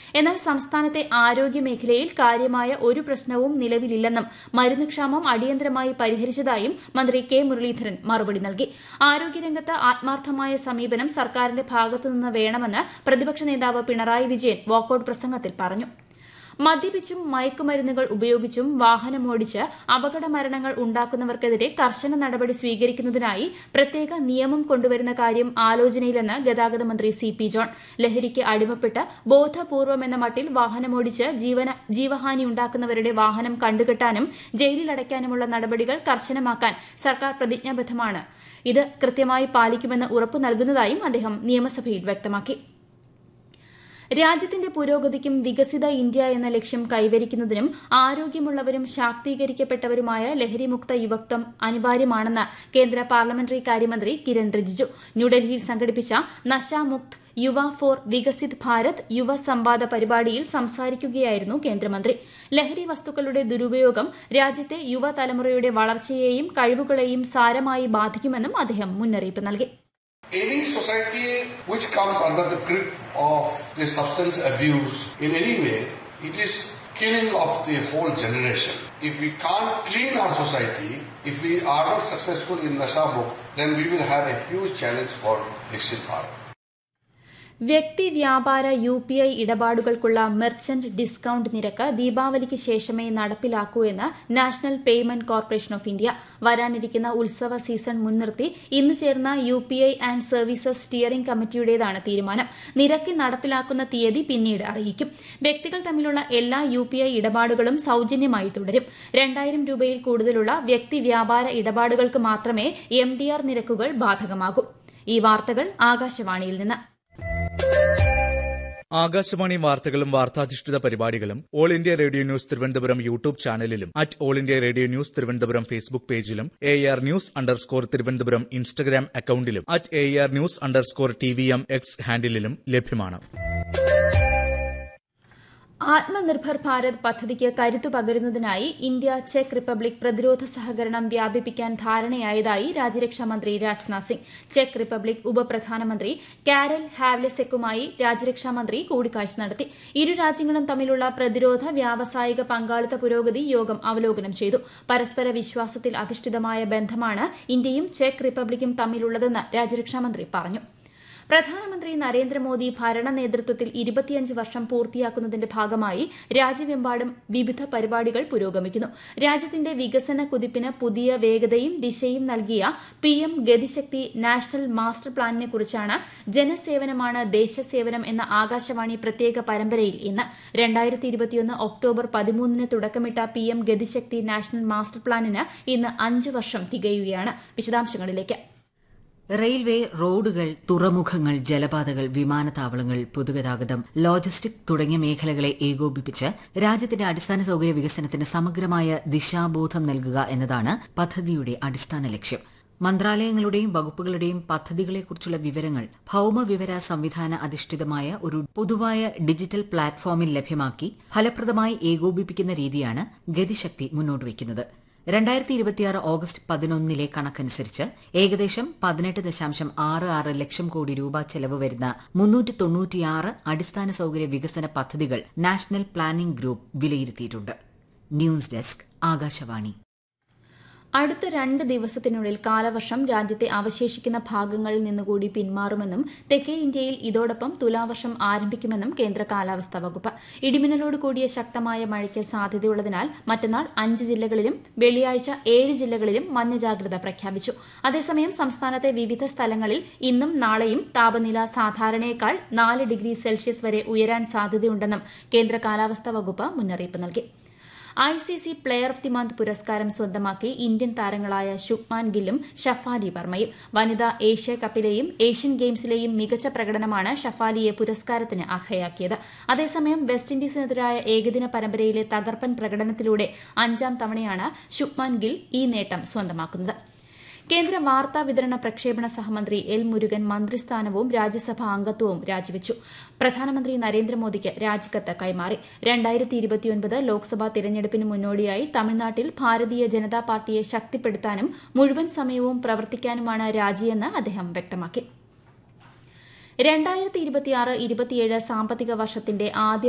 എന്നാൽ സംസ്ഥാനത്തെ ആരോഗ്യ മേഖലയിൽ കാര്യമായ ഒരു പ്രശ്നവും നിലവിലില്ലെന്നും മരുന്ന് ക്ഷാമം അടിയന്തരമായി പരിഹരിച്ചതായും മന്ത്രി കെ മുരളീധരൻ മറുപടി നൽകി ആരോഗ്യരംഗത്ത് ആത്മാർത്ഥമായ സമീപനം സർക്കാരിന്റെ ഭാഗത്തുനിന്ന് വേണമെന്ന് പ്രതിപക്ഷ നേതാവ് പിണറായി വിജയൻ വാക്കൌട്ട് പ്രസംഗത്തിൽ പറഞ്ഞു മദ്യപിച്ചും മയക്കുമരുന്നുകൾ ഉപയോഗിച്ചും വാഹനമോടിച്ച് അപകട മരണങ്ങൾ ഉണ്ടാക്കുന്നവർക്കെതിരെ കർശന നടപടി സ്വീകരിക്കുന്നതിനായി പ്രത്യേക നിയമം കൊണ്ടുവരുന്ന കാര്യം ആലോചനയിലെന്ന് ഗതാഗത മന്ത്രി സി പി ജോൺ ലഹരിക്ക് അടിമപ്പെട്ട് ബോധപൂർവം എന്ന മട്ടിൽ വാഹനമോടിച്ച് ജീവന ജീവഹാനി ഉണ്ടാക്കുന്നവരുടെ വാഹനം കണ്ടുകെട്ടാനും ജയിലിലടയ്ക്കാനുമുള്ള നടപടികൾ കർശനമാക്കാൻ സർക്കാർ പ്രതിജ്ഞാബദ്ധമാണ് ഇത് കൃത്യമായി പാലിക്കുമെന്ന് ഉറപ്പു നൽകുന്നതായും അദ്ദേഹം നിയമസഭയിൽ വ്യക്തമാക്കി രാജ്യത്തിന്റെ പുരോഗതിക്കും വികസിത ഇന്ത്യ എന്ന ലക്ഷ്യം കൈവരിക്കുന്നതിനും ആരോഗ്യമുള്ളവരും ശാക്തീകരിക്കപ്പെട്ടവരുമായ ലഹരിമുക്ത യുവത്വം അനിവാര്യമാണെന്ന് കേന്ദ്ര പാർലമെന്ററി കാര്യമന്ത്രി കിരൺ റിജിജു ന്യൂഡൽഹിയിൽ സംഘടിപ്പിച്ച നശാമുക്ത് യുവ ഫോർ വികസിത് ഭാരത് യുവ സംവാദ പരിപാടിയിൽ സംസാരിക്കുകയായിരുന്നു കേന്ദ്രമന്ത്രി ലഹരി വസ്തുക്കളുടെ ദുരുപയോഗം രാജ്യത്തെ യുവതലമുറയുടെ വളർച്ചയെയും കഴിവുകളെയും സാരമായി ബാധിക്കുമെന്നും അദ്ദേഹം മുന്നറിയിപ്പ് നൽകി Any society which comes under the grip of the substance abuse in any way, it is killing of the whole generation. If we can't clean our society, if we are not successful in Nasabuk, then we will have a huge challenge for Dixit Bharat. വ്യക്തി വ്യാപാര U P I ഇടപാടുകൾക്കുള്ള merchant discount നിരക്ക് ദീപാവലിക്ക് ശേഷമേ നടപ്പിലാക്കൂ എന്ന് national payment corporation of India വരാനിരിക്കുന്ന ഉത്സവ സീസൺ മുൻനിർത്തി ഇന്ന് ചേർന്ന U P I and services steering കമ്മിറ്റിയുടേതാണ് തീരുമാനം നിരക്ക് നടപ്പിലാക്കുന്ന തീയതി പിന്നീട് അറിയിക്കും വ്യക്തികൾ തമ്മിലുള്ള എല്ലാ യു പി ഐ ഇടപാടുകളും സൌജന്യമായി തുടരും രണ്ടായിരം രൂപയിൽ കൂടുതലുള്ള വ്യക്തി വ്യാപാര ഇടപാടുകൾക്ക് മാത്രമേ എം ഡി ആർ നിരക്കുകൾ ബാധകമാകൂ ഈ വാർത്തകൾ ആകാശവാണിയിൽ നിന്ന് ആകാശവാണി വാർത്തകളും വാർത്താധിഷ്ഠിത പരിപാടികളും all India radio news Thiruvananthapuram YouTube ചാനലിലും at all India radio news Thiruvananthapuram Facebook പേജിലും A R news underscore Thiruvananthapuram Instagram അക്കൌണ്ടിലും at A R news underscore T V M X ഹാൻഡിലും ലഭ്യമാണ് ആത്മനിർഭർ ഭാരത് പദ്ധതിക്ക് കരുത്തു പകരുന്നതിനായി ഇന്ത്യ ചെക്ക് റിപ്പബ്ലിക് പ്രതിരോധ സഹകരണം വ്യാപിപ്പിക്കാൻ ധാരണയായതായി രാജ്യരക്ഷാമന്ത്രി രാജ്നാഥ് സിംഗ് ചെക്ക് റിപ്പബ്ലിക് ഉപപ്രധാനമന്ത്രി കാരൽ ഹാവ്ലെസെക്കുമായി രാജ്യരക്ഷാമന്ത്രി കൂടിക്കാഴ്ച നടത്തി ഇരു രാജ്യങ്ങളും തമ്മിലുള്ള പ്രതിരോധ വ്യാവസായിക പങ്കാളിത്ത പുരോഗതി യോഗം അവലോകനം ചെയ്തു പരസ്പര വിശ്വാസത്തിൽ അധിഷ്ഠിതമായ ബന്ധമാണ് ഇന്ത്യയും ചെക്ക് റിപ്പബ്ലിക്കും തമ്മിലുള്ളതെന്ന് രാജ്യരക്ഷാമന്ത്രി പറഞ്ഞു പ്രധാനമന്ത്രി നരേന്ദ്രമോദി ഭരണ നേതൃത്വത്തിൽ ഇരുപത്തിയഞ്ച് വർഷം പൂർത്തിയാക്കുന്നതിന്റെ ഭാഗമായി രാജ്യമെമ്പാടും വിവിധ പരിപാടികൾ പുരോഗമിക്കുന്നു രാജ്യത്തിന്റെ വികസന കുതിപ്പിന് പുതിയ വേഗതയും ദിശയും നൽകിയ പിഎം ഗതിശക്തി നാഷണൽ മാസ്റ്റർ പ്ലാനിനെ കുറിച്ചാണ് ജനസേവനമാണ് ദേശസേവനം എന്ന ആകാശവാണി പ്രത്യേക പരമ്പരയിൽ ഇന്ന് രണ്ടായിരത്തി ഇരുപത്തിയൊന്ന് ഒക്ടോബർ പതിമൂന്നിന് തുടക്കമിട്ട പിഎം ഗതിശക്തി നാഷണൽ മാസ്റ്റർ പ്ലാനിന് ഇന്ന് അഞ്ച് വർഷം തികയുകയാണ് വിശദാംശങ്ങളിലേക്ക് റെയിൽവേ റോഡുകൾ തുറമുഖങ്ങൾ ജലപാതകൾ വിമാനത്താവളങ്ങൾ പൊതുഗതാഗതം ലോജിസ്റ്റിക് തുടങ്ങിയ മേഖലകളെ ഏകോപിപ്പിച്ച് രാജ്യത്തിന്റെ അടിസ്ഥാന സൌകര്യ വികസനത്തിന് സമഗ്രമായ ദിശാബോധം നൽകുക എന്നതാണ് പദ്ധതിയുടെ അടിസ്ഥാന ലക്ഷ്യം മന്ത്രാലയങ്ങളുടെയും വകുപ്പുകളുടെയും പദ്ധതികളെക്കുറിച്ചുള്ള വിവരങ്ങൾ ഭൌമവിവര സംവിധാന അധിഷ്ഠിതമായ ഒരു പൊതുവായ ഡിജിറ്റൽ പ്ലാറ്റ്ഫോമിൽ ലഭ്യമാക്കി ഫലപ്രദമായി ഏകോപിപ്പിക്കുന്ന രീതിയാണ് ഗതിശക്തി മുന്നോട്ട് വയ്ക്കുന്നത് രണ്ടായിരത്തി ഇരുപത്തിയാറ് ഓഗസ്റ്റ് പതിനൊന്നിലെ കണക്കനുസരിച്ച് ഏകദേശം പതിനെട്ട് ദശാംശം ആറ് ആറ് ലക്ഷം കോടി രൂപ ചെലവ് വരുന്ന മുന്നൂറ്റി തൊണ്ണൂറ്റിയാറ് അടിസ്ഥാന സൌകര്യ വികസന പദ്ധതികൾ നാഷണൽ പ്ലാനിംഗ് ഗ്രൂപ്പ് വിലയിരുത്തിയിട്ടുണ്ട് ന്യൂസ് ഡെസ്ക് ആകാശവാണി അടുത്ത രണ്ട് ദിവസത്തിനുള്ളിൽ കാലവർഷം രാജ്യത്തെ അവശേഷിക്കുന്ന ഭാഗങ്ങളിൽ നിന്നുകൂടി പിന്മാറുമെന്നും തെക്കേ ഇന്ത്യയിൽ ഇതോടൊപ്പം തുലാവർഷം ആരംഭിക്കുമെന്നും കേന്ദ്ര കാലാവസ്ഥാ വകുപ്പ് ഇടിമിന്നലോട് കൂടിയ ശക്തമായ മഴയ്ക്ക് സാധ്യതയുള്ളതിനാൽ മറ്റന്നാൾ അഞ്ച് ജില്ലകളിലും വെള്ളിയാഴ്ച ഏഴ് ജില്ലകളിലും മഞ്ഞ ജാഗ്രത പ്രഖ്യാപിച്ചു അതേസമയം സംസ്ഥാനത്തെ വിവിധ സ്ഥലങ്ങളിൽ ഇന്നും നാളെയും താപനില സാധാരണയേക്കാൾ നാല് ഡിഗ്രി സെൽഷ്യസ് വരെ ഉയരാൻ സാധ്യതയുണ്ടെന്നും കേന്ദ്ര കാലാവസ്ഥാ വകുപ്പ് മുന്നറിയിപ്പ് നൽകി I C C player of the month പുരസ്കാരം സ്വന്തമാക്കി ഇന്ത്യൻ താരങ്ങളായ ശുഭ്മാൻ ഗില്ലും ഷഫാലി വർമ്മയും വനിതാ ഏഷ്യ കപ്പിലെയും ഏഷ്യൻ ഗെയിംസിലെയും മികച്ച പ്രകടനമാണ് ഷഫാലിയെ പുരസ്കാരത്തിന് അർഹയാക്കിയത് അതേസമയം വെസ്റ്റ് ഇൻഡീസിനെതിരായ ഏകദിന പരമ്പരയിലെ തകർപ്പൻ പ്രകടനത്തിലൂടെ അഞ്ചാം തവണയാണ് ശുഭ്മാൻ ഗിൽ ഈ നേട്ടം സ്വന്തമാക്കുന്നത് കേന്ദ്ര വാർത്താ വിതരണ പ്രക്ഷേപണ സഹമന്ത്രി എൽ മുരുകൻ മന്ത്രിസ്ഥാനവും രാജ്യസഭാ അംഗത്വവും രാജിവച്ചു പ്രധാനമന്ത്രി നരേന്ദ്രമോദിക്ക് രാജിക്കത്ത് കൈമാറി രണ്ടായിരത്തി ഇരുപത്തിയൊൻപത് ലോക്സഭാ തിരഞ്ഞെടുപ്പിന് മുന്നോടിയായി തമിഴ്നാട്ടിൽ ഭാരതീയ ജനതാ പാർട്ടിയെ ശക്തിപ്പെടുത്താനും മുഴുവൻ സമയവും പ്രവർത്തിക്കാനുമാണ് രാജിയെന്ന് അദ്ദേഹം വ്യക്തമാക്കി രണ്ടായിരത്തി ഇരുപത്തിയാറ് ഇരുപത്തിയേഴ് സാമ്പത്തിക വർഷത്തിന്റെ ആദ്യ